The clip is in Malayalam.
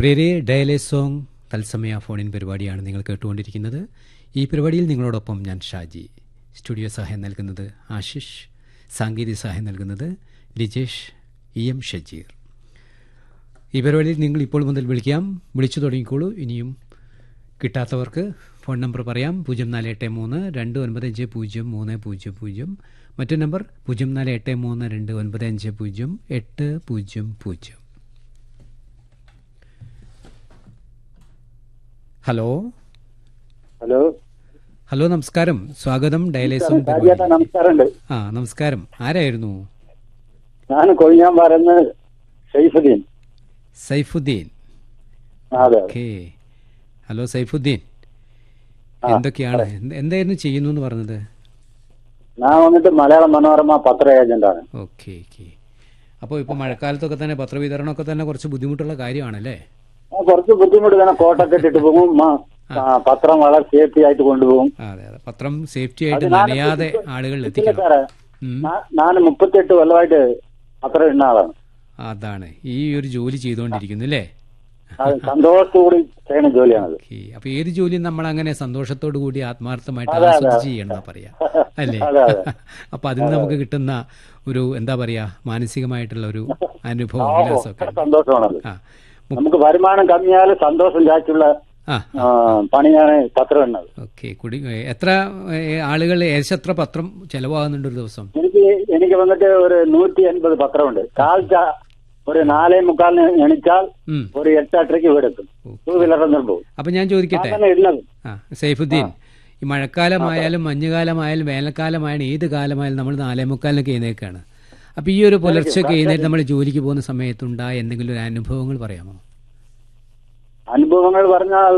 പ്രിയരെ ഡയലേ സോങ് തത്സമയ ഫോണിൻ പരിപാടിയാണ് നിങ്ങൾ കേട്ടുകൊണ്ടിരിക്കുന്നത് ഈ പരിപാടിയിൽ നിങ്ങളോടൊപ്പം ഞാൻ ഷാജി സ്റ്റുഡിയോ സഹായം നൽകുന്നത് ആശിഷ് സാങ്കേതിക സഹായം നൽകുന്നത് ലിജേഷ് ഇ എം ഷജീർ ഈ പരിപാടിയിൽ നിങ്ങൾ ഇപ്പോൾ മുതൽ വിളിക്കാം വിളിച്ചു തുടങ്ങിക്കോളൂ ഇനിയും കിട്ടാത്തവർക്ക് ഫോൺ നമ്പർ പറയാം പൂജ്യം നാല് എട്ട് മൂന്ന് രണ്ട് ഒൻപത് അഞ്ച് പൂജ്യം മൂന്ന് പൂജ്യം പൂജ്യം മറ്റു നമ്പർ പൂജ്യം നാല് എട്ട് മൂന്ന് രണ്ട് ഒൻപത് അഞ്ച് പൂജ്യം എട്ട് പൂജ്യം പൂജ്യം ഹലോ ഹലോ ഹലോ നമസ്കാരം സ്വാഗതം ഡയലേസും രാജേട്ടാ നമസ്കാരമുണ്ട് ആ നമസ്കാരം ആരായിരുന്നു ഞാൻ കൊഴിഞ്ഞാൻ പറയുന്ന ഷെയ്ഫുദ്ദീൻ സൈഫുദ്ദീൻ ആ, അതെ അതെ. ഓക്കേ ഹലോ സൈഫുദ്ദീൻ എന്തൊക്കെയാണ് എന്ത്- എന്തായിരുന്നു ചെയ്യുന്നു എന്ന് പറഞ്ഞത് ഞാൻ വന്നിട്ട് മലയാള മനോരമ പത്ര ഏജന്റാണ് ഓക്കെ ഓക്കെ അപ്പോൾ ഇപ്പോൾ മഴക്കാലത്തൊക്കെ തന്നെ പത്രവിതരണമൊക്കെ തന്നെ കുറച്ച് ബുദ്ധിമുട്ടുള്ള കാര്യമാണല്ലേ ആ, കുറച്ച് ബുദ്ധിമുട്ട് തന്നെ കോട്ടൊക്കെ ഇട്ടിട്ട് പോകും മ- ആ, പത്രം വളരെ സേഫ്റ്റി ആയിട്ട് കൊണ്ടുപോകും ആ, അതെ അതെ പത്രം സേഫ്റ്റി ആയിട്ട് അത് ഞാൻ നനയാതെ ആളുകളിൽ എത്തിക്കണം സാറേ ഉം. ഞാ- ഞാൻ മുപ്പത്തിയെട്ട് കൊല്ലമായിട്ട് പത്രം ഇടുന്ന ആളാണ് അതാണ് ഈ ഒരു ജോലി ചെയ്തുകൊണ്ടിരിക്കുന്നു അല്ലേ അത് സന്തോഷത്തോടെ ചെയ്യുന്ന ജോലിയാണത് ഓക്കെ അപ്പൊ ഏത് ജോലിയും നമ്മൾ അങ്ങനെ സന്തോഷത്തോടു കൂടി ആത്മാർത്ഥമായിട്ട് അതെ, അതെ. ആസ്വദിച്ച് ചെയ്യണം പറയാ അല്ലേ അതെ, അതെ. അപ്പൊ അതിൽ നിന്ന് നമുക്ക് കിട്ടുന്ന ഒരു എന്താ പറയാ മാനസികമായിട്ടുള്ള ഒരു അനുഭവം ആ, ഉല്ലാസമൊക്കെ ഭയങ്കര സന്തോഷമാണത് ആ മു- നമുക്ക് വരുമാനം കമ്മിയായാലും സന്തോഷം ചാച്ചുള്ള ആ ആ, പണിയാണ് പത്രം ഇടുന്നത് ഓക്കെ കുടി ഏ, എത്ര ഏ, ആളുകൾ ഏകദേശം എത്ര പത്രം ചെലവാകുന്നുണ്ട് ഒരു ദിവസം എനിക്ക് എനിക്ക് വന്നിട്ട് ഒരു നൂറ്റി എൺപത് പത്രമുണ്ട് കാലത്ത ഒരു നാലേ മുക്കാലിന് എണിച്ചാൽ ഉം ഒരു എട്ടെട്ടരയ്ക്ക് വീടെത്തും ടൂ വീലർ പോകും അപ്പൊ ഞാൻ ചോദിക്കട്ടെ അങ്ങനെ ഇടുന്നത് ആ സൈഫുദ്ദീൻ ഈ മഴക്കാലമായാലും മഞ്ഞുകാലമായാലും വേനൽക്കാലമായാലും ഏത് കാലമായാലും നമ്മൾ നാലേ മുക്കാലിനൊക്കെ എഴുന്നേക്കാണ് അപ്പൊ ഈ ഒരു പുലർച്ചെയൊക്കെ എഴുന്നേറ്റ് നമ്മൾ ജോലിക്ക് പോകുന്ന സമയത്തുണ്ടായ എന്തെങ്കിലും ഒരു അനുഭവങ്ങൾ പറയാമോ അനുഭവങ്ങൾ പറഞ്ഞാൽ